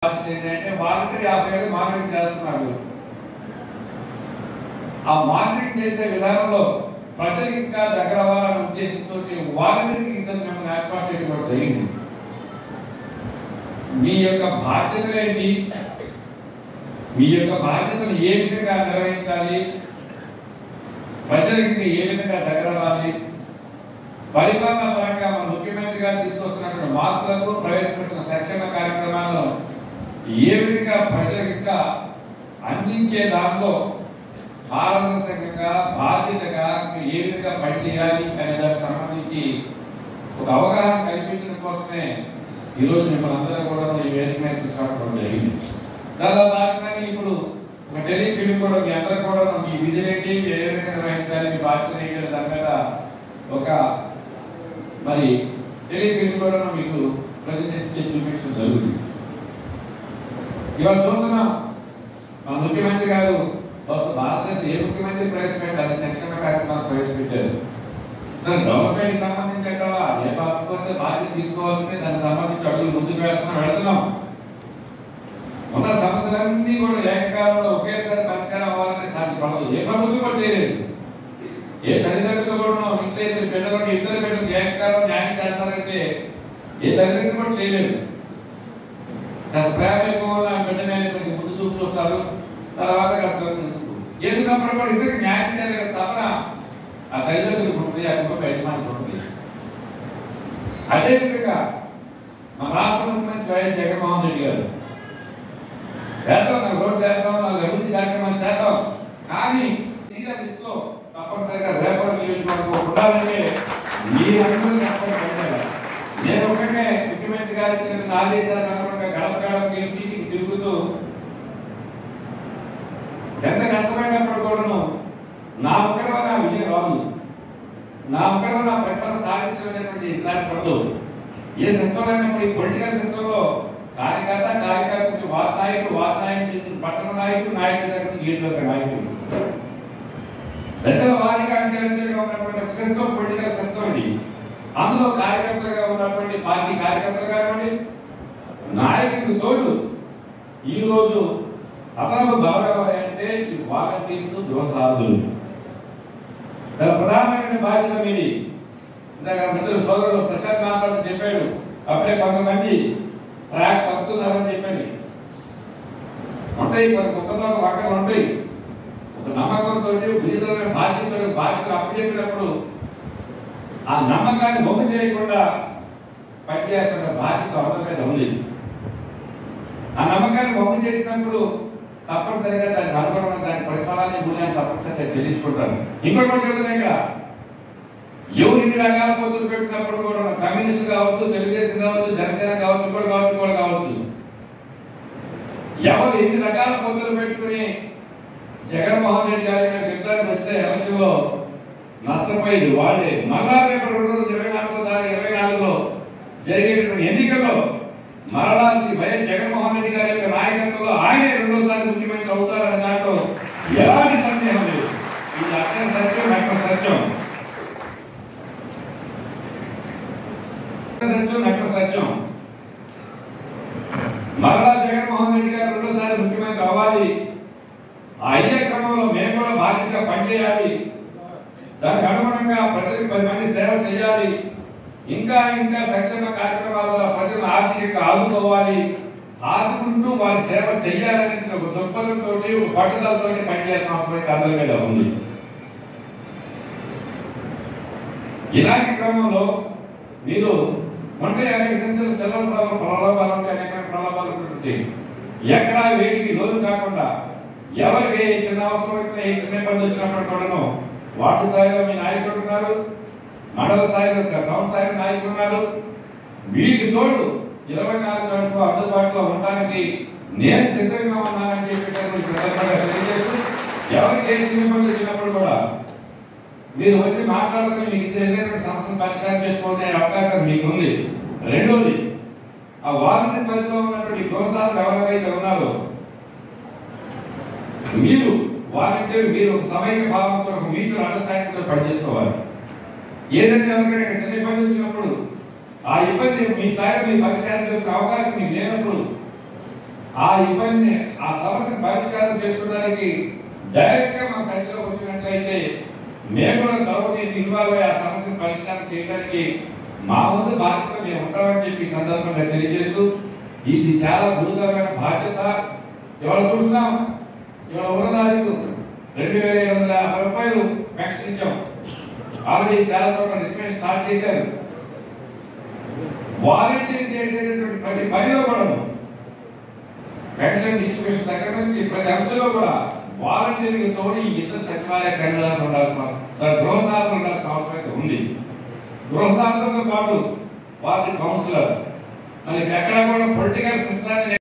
బాధ్యత ఏంటంటే వాలంటీర్ యాభై ఏళ్ళు మానిటరింగ్ చేస్తున్నారు ఆ మానిటరింగ్ చేసే విధానంలో ప్రజలకు ఇంకా దగ్గర అవ్వాలనే ఉద్దేశంతో వాలంటీర్ కింద మేము ఏర్పాటు చేయడం కూడా జరిగింది మీ యొక్క బాధ్యతలు ఏంటి మీ యొక్క బాధ్యతను ఏ విధంగా నిర్వహించాలి ప్రజలకి ఏ విధంగా దగ్గర అవ్వాలి పరిపాలన పరంగా మన ముఖ్యమంత్రి గారు తీసుకొస్తున్నటువంటి మార్పులకు ప్రవేశపెట్టిన సంక్షేమ కార్యక్రమాలను ఏ విధంగా ప్రజలకు ఇంకా అందించే దానిలో పారదర్శకంగా బాధ్యతగా ఏ విధంగా పనిచేయాలి అనే దానికి సంబంధించి ఒక అవగాహన కల్పించడం కోసమే ఈరోజు మిమ్మల్ని అందరూ కూడా ఈ వేదిక మీద తీసుకురావడం జరిగింది దానిలో భాగంగానే ఇప్పుడు ఒక టెలిఫిల్మ్ కూడా మీ అందరూ కూడా మీ విధులేంటి ఏ విధంగా నిర్వహించాలి మీ బాధ్యత ఏంటి అనే దాని మీద ఒక మరి టెలిఫిల్మ్ కూడా మీకు ప్రజెంటేషన్ చేసి చూపించడం జరుగుతుంది ఇవాళ చూస్తున్నాం మన ముఖ్యమంత్రి గారు బహుశా భారతదేశం ఏ ముఖ్యమంత్రి ప్రవేశపెట్టారు సంక్షేమ కార్యక్రమాలు ప్రవేశపెట్టారు సార్ గవర్నమెంట్ సంబంధించి అంటావా ఏ బాధ్యత బాధ్యత తీసుకోవాల్సిందే దానికి సంబంధించి అడుగులు ముందుకు వేస్తున్నాం వెళ్తున్నాం ఉన్న సమస్యలన్నీ కూడా ఏకకాలంలో ఒకేసారి పరిష్కారం అవ్వాలని సాధ్యపడదు ఏ ప్రభుత్వం కూడా చేయలేదు ఏ తల్లిదండ్రులు కూడా ఇంట్లో ఇద్దరు బిడ్డలు ఉంటే ఇద్దరు బిడ్డలకు ఏకకాలం న్యాయం చేస్తారంటే ఏ తల్లిదండ్రులు కూడా చేయలేదు కాస్త ప్రేమ ఎక్కువ ఉన్న బిడ్డ మీద కొంచెం ముందు చూపు చూస్తారు తర్వాత కాస్త ఎందుకప్పుడు కూడా ఇద్దరికి న్యాయం చేయాలి కదా తప్పన ఆ తల్లిదండ్రులు ఉంటుంది ఆ కుటుంబ యజమాని ఉంటుంది అదేవిధంగా మన రాష్ట్ర ముఖ్యమంత్రి వైఎస్ జగన్మోహన్ రెడ్డి గారు వేద్దాం నాకు రోడ్డు వేద్దాం నాకు అభివృద్ధి కార్యక్రమాలు చేద్దాం కానీ సీరియల్ లిస్ట్ లో తప్పనిసరిగా రేపటి నియోజకవర్గం ఉండాలంటే మీరందరూ కష్టపడి నేను ఒకటే ముఖ్యమంత్రి గారు ఇచ్చిన ఆదేశాలకు అనుగుణంగా గడప గడప ఇంటికి తిరుగుతూ ఎంత కష్టపడినప్పుడు కూడాను నా ఒక్కడి వల్ల నా విజయం రాదు నా ఒక్కడి వల్ల నా ప్రశ్న సాధించలేనటువంటి సాధ్యపడదు ఏ సిస్టమ్ అయినప్పుడు ఈ పొలిటికల్ సిస్టమ్ లో కార్యకర్త కార్యకర్త నుంచి వార్త నాయకుడు వార్త నాయకుడు పట్టణ నాయకుడు నాయకుడు దగ్గర నియోజకవర్గ నాయకుడు దశల వారీగా అంచెలంచెలుగా ఉన్నటువంటి ఒక సిస్టమ్ పొలిటికల్ సిస్టమ్ ఇది అందులో కార్యకర్తలుగా ఉన్నటువంటి పార్టీ కార్యకర్తలు కానివ్వండి నాయకుడికి తోడు ఈ రోజు అతను గౌరవం అంటే ఈ వాలంటీర్స్ గృహసాధులు చాలా ప్రధానమైన బాధ్యత మీది ఇందాక మిత్రులు సోదరుడు ప్రశాంత్ మాట్లాడుతూ చెప్పాడు అప్పుడే కొంతమంది ట్రాక్ తప్పుతున్నారని చెప్పని ఉంటాయి కొన్ని కుక్కతో వంకలు ఉంటాయి ఒక నమ్మకంతో విధులమైన బాధ్యతలు బాధ్యతలు అప్పచెప్పినప్పుడు ఆ నమ్మకాన్ని మొగ్గు చేయకుండా పనిచేయాల్సిన బాధ్యత అవతల మీద ఉంది ఆ నమ్మకాన్ని మొగ్గు చేసినప్పుడు తప్పనిసరిగా దానికి అనుగుణమైన దాని ప్రతిఫలాన్ని మూల్యాన్ని తప్పనిసరిగా చెల్లించుకుంటారు ఇంకోటి కూడా చెబుతున్నాయి ఇక్కడ ఎవరు ఇన్ని రకాల పొత్తులు పెట్టినప్పుడు కూడా కమ్యూనిస్ట్ కావచ్చు తెలుగుదేశం కావచ్చు జనసేన కావచ్చు ఇంకోటి కావచ్చు ఇంకోటి కావచ్చు ఎవరు ఎన్ని రకాల పొత్తులు పెట్టుకుని జగన్మోహన్ రెడ్డి గారి మీద యుద్ధానికి వస్తే ఎలక్షన్ లో నష్టపోయేది వాళ్ళే మరలా రేపు రెండు రోజులు ఇరవై నాలుగో తారీఖు ఇరవై నాలుగులో జరిగేటటువంటి ఎన్నికల్లో మరలా శ్రీ వైఎస్ జగన్మోహన్ రెడ్డి గారి యొక్క నాయకత్వంలో ఆయనే రెండోసారి ముఖ్యమంత్రి అవుతారనే దాంట్లో ఎలాంటి సందేహం లేదు ఇది అక్షర సత్యం అక్షర సత్యం అక్షర సత్యం అక్షర సత్యం మరలా జగన్మోహన్ రెడ్డి గారు రెండోసారి ముఖ్యమంత్రి అవ్వాలి ఆ అయ్యే క్రమంలో మేము కూడా బాధ్యతగా పనిచేయాలి దానికి అనుగుణంగా ప్రజలకు పది మంది సేవ చేయాలి ఇంకా ఇంకా సంక్షేమ కార్యక్రమాల ద్వారా ప్రజలను ఆర్థికంగా ఆదుకోవాలి ఆదుకుంటూ వారి సేవ చేయాలని ఒక దృక్పథంతో ఒక పట్టుదలతో పనిచేయాల్సిన అవసరం అయితే అందరి మీద ఉంది ఇలాంటి క్రమంలో మీరు ఉంటే అనేక చిన్న చిన్న చిల్లర ప్రలోభాలు ఉంటాయి అనేక ప్రలోభాలు ఉంటుంటాయి ఎక్కడా వేడికి లోను కాకుండా ఎవరికి ఏ చిన్న అవసరం వచ్చినా ఏ చిన్న ఇబ్బంది వచ్చినప్పుడు కూడాను వార్డు స్థాయిలో మీ నాయకులు ఉన్నారు మండల స్థాయిలో టౌన్ స్థాయిలో నాయకులు ఉన్నారు మీకు తోడు ఇరవై నాలుగు గంటలు అందుబాటులో ఉండడానికి నేను సిద్ధంగా ఉన్నానని చెప్పేసి మీకు సందర్భంగా తెలియజేస్తూ ఎవరికి ఏ చిన్న ఇబ్బంది వచ్చినప్పుడు కూడా మీరు వచ్చి మాట్లాడుకుని మీకు ఎదురైన సమస్యను పరిష్కారం చేసుకునే అవకాశం మీకు ఉంది రెండోది ఆ వాలంటీర్ పరిధిలో ఉన్నటువంటి గోసాలు ఎవరెవరైతే ఉన్నారో మీరు వాలంటీర్ మీరు ఒక సమైక్య భావంతో ఒక మ్యూచువల్ అండర్స్టాండింగ్ తో పనిచేసుకోవాలి ఏదైతే ఎవరికైనా చిన్న ఇబ్బంది వచ్చినప్పుడు ఆ ఇబ్బంది మీ స్థాయిలో మీరు పరిష్కారం చేసుకునే అవకాశం మీకు లేనప్పుడు ఆ ఇబ్బందిని ఆ సమస్యను పరిష్కారం చేసుకోవడానికి డైరెక్ట్ గా మన ఖర్చులోకి వచ్చినట్లయితే మేము కూడా చొరవ చేసి ఇన్వాల్వ్ అయ్యి ఆ సమస్యను పరిష్కారం చేయడానికి మా వంతు బాధ్యత మేము ఉంటామని చెప్పి ఈ సందర్భంగా తెలియజేస్తూ ఇది చాలా గురుతరమైన బాధ్యత ఇవాళ చూస్తున్నాం ఇవాళ ఒక తారీఖు రెండు వేల ఏడు వందల యాభై రూపాయలు పెన్షన్ ఇచ్చాం ఆల్రెడీ చాలా చోట్ల డిస్కషన్ స్టార్ట్ చేశారు వాలంటీర్ చేసేటటువంటి ప్రతి పనిలో కూడా పెన్షన్ డిస్ట్రిబ్యూషన్ దగ్గర నుంచి ప్రతి అంశంలో కూడా వాలంటీర్కి తోడు ఈ ఇద్దరు సచివాలయ కన్వీనర్లు ఉండాల్సిన సార్ గృహసారథులు ఉండాల్సిన అవసరం అయితే ఉంది గృహసారథులతో పాటు వార్డు కౌన్సిలర్ మరి ఎక్కడ కూడా పొలిటికల్ సిస్టాన్ని